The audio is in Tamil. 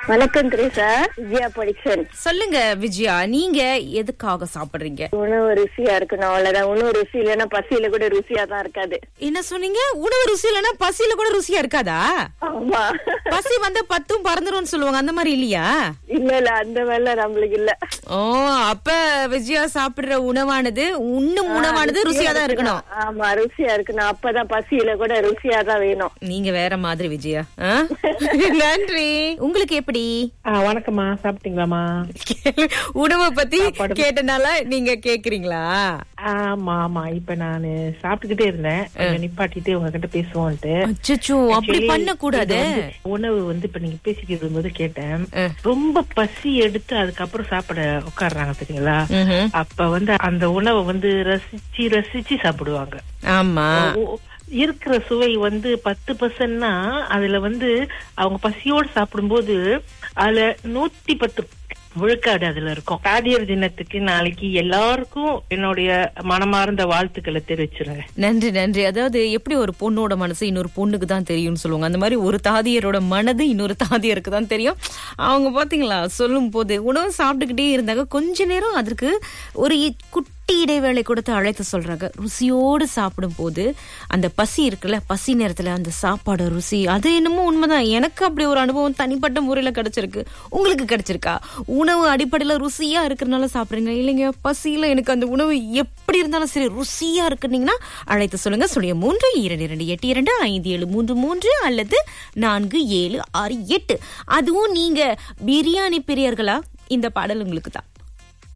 வணக்கம் திரேசா விஜயா படிக்ஷன் சொல்லுங்க விஜயா நீங்க எதுக்காக சாப்பிடுறீங்க உணவு ருசியா இருக்கணும் அவ்வளவுதான் உணவு ருசி இல்லைன்னா பசியில கூட ருசியா தான் இருக்காது என்ன சொன்னீங்க உணவு ருசி இல்லைன்னா பசியில கூட ருசியா இருக்காதா ஆமா பசி வந்து பத்தும் பறந்துரும்னு சொல்லுவாங்க அந்த மாதிரி இல்லையா இல்ல இல்ல அந்த வேலை நம்மளுக்கு இல்ல ஓ அப்ப விஜயா சாப்பிடுற உணவானது உண்ணும் உணவானது ருசியா தான் இருக்கணும் ஆமா ருசியா இருக்கணும் அப்பதான் பசியில கூட ருசியா தான் வேணும் நீங்க வேற மாதிரி விஜயா ஆ? நன்றி உங்களுக்கு எப்படி ஆ, வணக்கம்மா சாப்பிட்டீங்களாம்மா உணவை பத்தி கேட்டனால நீங்க கேக்குறீங்களா ஆமா ஆமா இப்ப நானு சாப்பிட்டுக்கிட்டே இருந்தேன் கொஞ்சம் நிப்பாட்டிட்டு உங்ககிட்ட பேசுவோன்ட்டு அச்சச்சோ அப்படி Actually, பண்ண கூடாது இது வந்து உணவு வந்து இப்ப நீங்க பேசிக்கிட்டு இருக்கும்போது கேட்டேன் ஆ. ரொம்ப பசி எடுத்து அதுக்கப்புறம் சாப்பிட உட்காடுறாங்க தெரியுங்களா ம்ஹும். அப்ப வந்து அந்த உணவை வந்து ரசிச்சு ரசிச்சு சாப்பிடுவாங்க ஆமா ஓ- இருக்கிற சுவை வந்து பத்து பர்சன்ட்னா அதுல வந்து அவங்க பசியோடு சாப்பிடும்போது அதுல நூத்தி பத்து விழுக்காடு அதுல இருக்கும் தாதியர் தினத்துக்கு நாளைக்கு எல்லாருக்கும் என்னுடைய மனமார்ந்த வாழ்த்துக்களை தெரிவிச்சிருங்க நன்றி நன்றி அதாவது எப்படி ஒரு பொண்ணோட மனசு இன்னொரு பொண்ணுக்கு தான் தெரியும்னு சொல்லுவாங்க அந்த மாதிரி ஒரு தாதியரோட மனது இன்னொரு தாதியருக்கு தான் தெரியும் அவங்க பாத்தீங்களா சொல்லும் போது உணவு சாப்பிட்டுக்கிட்டே இருந்தாங்க கொஞ்ச நேரம் அதற்கு ஒரு இ- குட்டி இடைவேளை கொடுத்து அழைத்து சொல்றாங்க ருசியோடு சாப்பிடும் போது அந்த பசி இருக்குல்ல பசி நேரத்துல அந்த சாப்பாடு ருசி அது என்னமோ உண்மைதான் எனக்கு அப்படி ஒரு அனுபவம் தனிப்பட்ட முறையில கிடைச்சிருக்கு உங்களுக்கு கிடைச்சிருக்கா உணவு அடிப்படையில ருசியா இருக்கிறனால சாப்பிடுறீங்க இல்லைங்க பசியில எனக்கு அந்த உணவு எப்படி இருந்தாலும் சரி ருசியா இருக்குன்னீங்கன்னா அழைத்து சொல்லுங்க சொல்லுங்க மூன்று இரண்டு இரண்டு எட்டு இரண்டு ஐந்து ஏழு மூன்று மூன்று அல்லது நான்கு ஏழு ஆறு எட்டு அதுவும் நீங்க பிரியாணி பிரியர்களா இந்த பாடல் உங்களுக்கு தான்